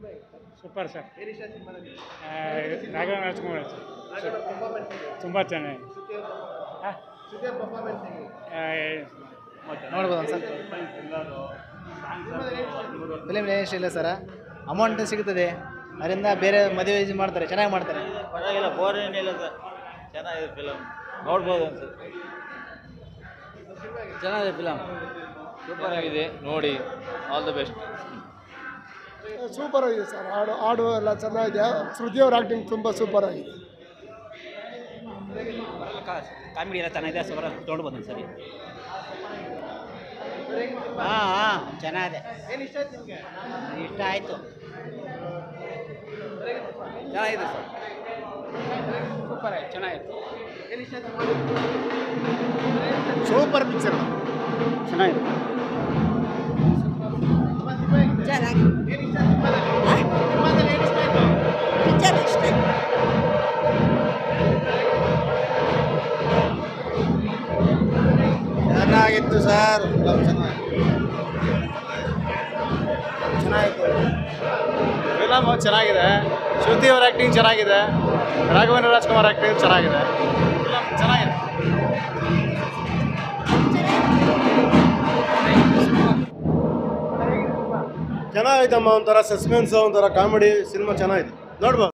Super sir ಏನು ಇಷ್ಟ ಆಯ್ತು ಸಿನಿಮಾದಲ್ಲಿ ರಾಘವ ರಾಜ್ಕುಮಾರ್ ಸರ್ ರಾಘವನ ಪರ್ಫಾರ್ಮೆನ್ಸ್ ಹೇಗೆ ತುಂಬ ಚೆನ್ನಾಗಿ ಶ್ರುತಿ ಅವ್ರ performance. ಹಾಂ ಶ್ರುತಿ ಅವ್ರ ಪರ್ಫಾರ್ಮೆನ್ಸ್ ಹೇಗೆ ನೋಡ್ಬೋದು ಅನ್ಸಲ್ ಫಿಲಿಮ್ ಏನು ಇಲ್ಲ ಸರ್ ಅಮೌಂಟ್ ಸಿಗ್ತದೆ ಅದರಿಂದ ಬೇರೆ ಮದುವೆ ಯೂಸ್ ಮಾಡ್ತಾರೆ ಚೆನ್ನಾಗಿ ಮಾಡ್ತಾರೆ ಪರವಾಗಿಲ್ಲ ಬೋರ್ ಏನಿಲ್ಲ ಸರ್ ಚೆನ್ನಾಗಿದೆ ಫಿಲಮ್ ನೋಡ್ಬೋದು ಅನ್ಸುತ್ತೆ ಚೆನ್ನಾಗಿದೆ ಫಿಲಮ್ ಸೂಪರ್ ಆಗಿದೆ ನೋಡಿ ಆಲ್ ದ ಬೆಸ್ಟ್ ಸೂಪರ್ ಆಗಿದೆ ಸರ್ ಹಾಡು ಹಾಡು ಎಲ್ಲ ಚೆನ್ನಾಗಿದೆ ಶ್ರುತಿ ಅವ್ರ ಆ್ಯಕ್ಟಿಂಗ್ ತುಂಬ ಸೂಪರ್ ಆಗಿದೆ ಕಾಮಿಡಿ ಎಲ್ಲ ಚೆನ್ನಾಗಿದೆ ಸೂಪರ್ ತೊಗೊಂಡ್ಬೋದು ಸರಿ ಹಾಂ ಹಾಂ ಚೆನ್ನಾಗಿದೆ ಏನು ಇಷ್ಟ ಆಯ್ತು ನಿಮಗೆ ಇಷ್ಟ ಆಯಿತು ಚೆನ್ನಾಗಿದೆ ಸರ್ ಸೂಪರ್ ಆಯ್ತು ಚೆನ್ನಾಗಿತ್ತು ಏನು ಇಷ್ಟ ಆಯ್ತು ಸೂಪರ್ ಪಿಕ್ಚರ್ ಚೆನ್ನಾಗಿದೆ ಏನು ಇಷ್ಟ ಆಯ್ತು ಸಿನಿಮಾದಲ್ಲಿ ಸಿನಿಮಾದಲ್ಲಿ ಏನು ಇಷ್ಟ ಆಯ್ತು ಚೆನ್ನಾಗಿತ್ತು ಸರ್ ಚೆನ್ನಾಗಿತ್ತು ಫಿಲಮ್ ಚೆನ್ನಾಗಿದೆ ಶ್ರುತಿ ಅವ್ರ ಆ್ಯಕ್ಟಿಂಗ್ ಚೆನ್ನಾಗಿದೆ ರಾಘವೇಂದ್ರ ರಾಜ್ಕುಮಾರ್ ಆ್ಯಕ್ಟಿಂಗ್ ಚೆನ್ನಾಗಿದೆ ಫಿಲಮ್ ಚೆನ್ನಾಗಿದೆ ಚೆನ್ನಾಗೈತಮ್ಮ ಒಂಥರ ಸಸ್ಪೆನ್ಸ್ ಒಂಥರ ಕಾಮಿಡಿ ಸಿನಿಮಾ ಚೆನ್ನಾಗಿದೆ ನೋಡ್ಬೋದು